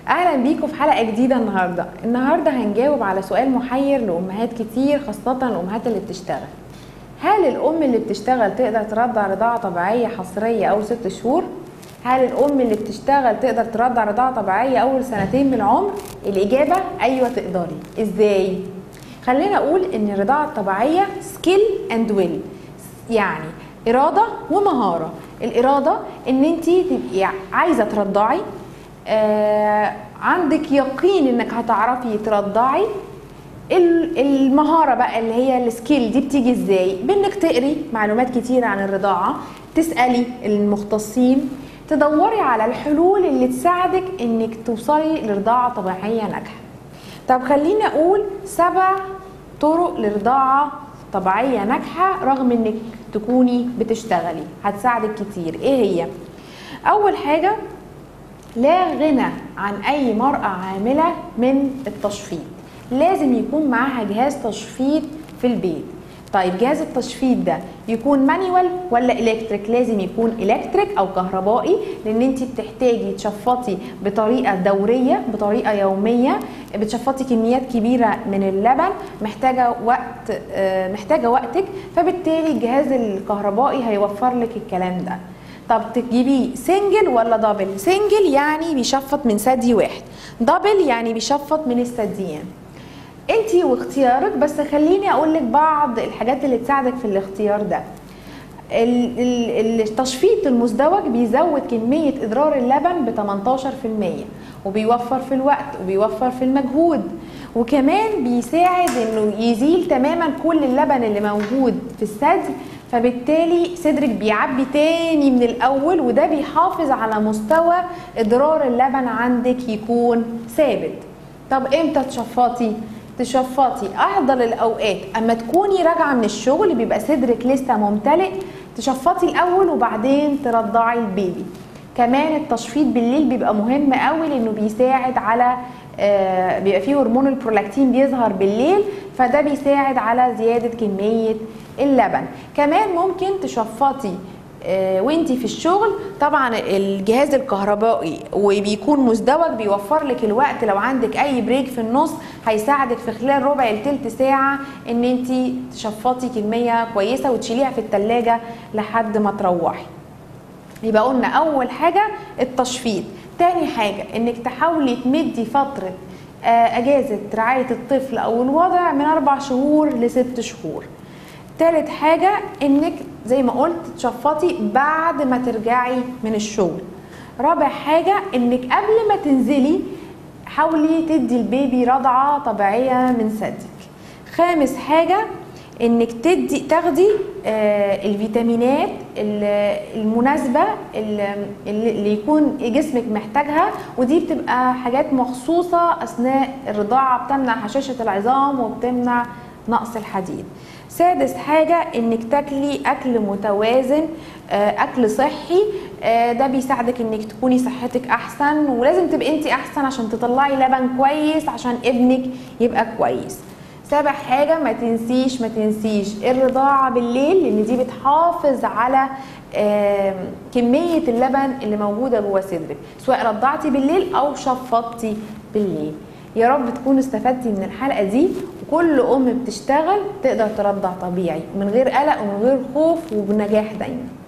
اهلا بيكم في حلقه جديده النهارده النهارده هنجاوب على سؤال محير لامهات كتير خاصه الامهات اللي بتشتغل هل الام اللي بتشتغل تقدر ترضع رضاعه طبيعيه حصريه اول ست شهور هل الام اللي بتشتغل تقدر ترضع رضاعه طبيعيه اول سنتين من العمر الاجابه ايوه تقدري ازاي خلينا اقول ان الرضاعه الطبيعيه سكيل اند ويل يعني اراده ومهاره الاراده ان انت تبقي عايزه ترضعي آه عندك يقين انك هتعرفي ترضعي ال- المهاره بقى اللي هي السكيل دي بتيجي ازاي بانك تقري معلومات كتير عن الرضاعه تسالي المختصين تدوري على الحلول اللي تساعدك انك توصلي لرضاعه طبيعيه ناجحه طب خليني اقول سبع طرق لرضاعه طبيعيه ناجحه رغم انك تكوني بتشتغلي هتساعدك كتير ايه هي اول حاجه لا غنى عن اي مراه عامله من التشفيط لازم يكون معاها جهاز تشفيط في البيت طيب جهاز التشفيط ده يكون مانيوال ولا الكتريك لازم يكون الكتريك او كهربائي لان انت بتحتاجي تشفطي بطريقه دوريه بطريقه يوميه بتشفطي كميات كبيره من اللبن محتاجه وقت آه، محتاجه وقتك فبالتالي الجهاز الكهربائي هيوفر لك الكلام ده طب تجيبيه سنجل ولا دبل سنجل يعني بيشفط من ثدي واحد دبل يعني بيشفط من الثديين انت واختيارك بس خليني اقول لك بعض الحاجات اللي تساعدك في الاختيار ده ال- ال- التشفيط المزدوج بيزود كمية إضرار اللبن ب 18% وبيوفر في الوقت وبيوفر في المجهود وكمان بيساعد انه يزيل تماما كل اللبن اللي موجود في الثدي فبالتالي صدرك بيعبي تاني من الاول وده بيحافظ على مستوى اضرار اللبن عندك يكون ثابت طب امتى تشفطي تشفطي افضل الاوقات اما تكوني راجعه من الشغل بيبقى صدرك لسه ممتلئ تشفطي الاول وبعدين ترضعي البيبي كمان التشفيط بالليل بيبقى مهم قوي لانه بيساعد على آه، بيبقى فيه هرمون البرولاكتين بيظهر بالليل فده بيساعد على زياده كميه اللبن كمان ممكن تشفطي آه، وانتي في الشغل طبعا الجهاز الكهربائي وبيكون مزدوج بيوفر لك الوقت لو عندك اي بريك في النص هيساعدك في خلال ربع لتلت ساعه ان انتي تشفطي كميه كويسه وتشيليها في التلاجة لحد ما تروحي يبقى قلنا اول حاجه التشفيط تاني حاجه انك تحاولي تمدي فتره آه، اجازه رعايه الطفل او الوضع من اربع شهور لست شهور تالت حاجه انك زي ما قلت تشفطي بعد ما ترجعي من الشغل رابع حاجه انك قبل ما تنزلي حاولي تدي البيبي رضعه طبيعيه من ثديك خامس حاجه انك تدي تاخدي آه، الفيتامينات ال- المناسبه اللي اللي يكون جسمك محتاجها ودي بتبقى حاجات مخصوصه اثناء الرضاعه بتمنع هشاشه العظام وبتمنع نقص الحديد سادس حاجة انك تاكلي اكل متوازن آه، اكل صحي آه، ده بيساعدك انك تكوني صحتك احسن ولازم تبقي انت احسن عشان تطلعي لبن كويس عشان ابنك يبقى كويس سابع حاجة ما تنسيش ما تنسيش الرضاعة بالليل لان دي بتحافظ على آم، كمية اللبن اللي موجودة جوه صدرك سواء رضعتي بالليل او شفطتي بالليل يا رب تكونوا استفدتي من الحلقة دي وكل ام بتشتغل تقدر ترضع طبيعي من غير قلق ومن غير خوف وبنجاح دايما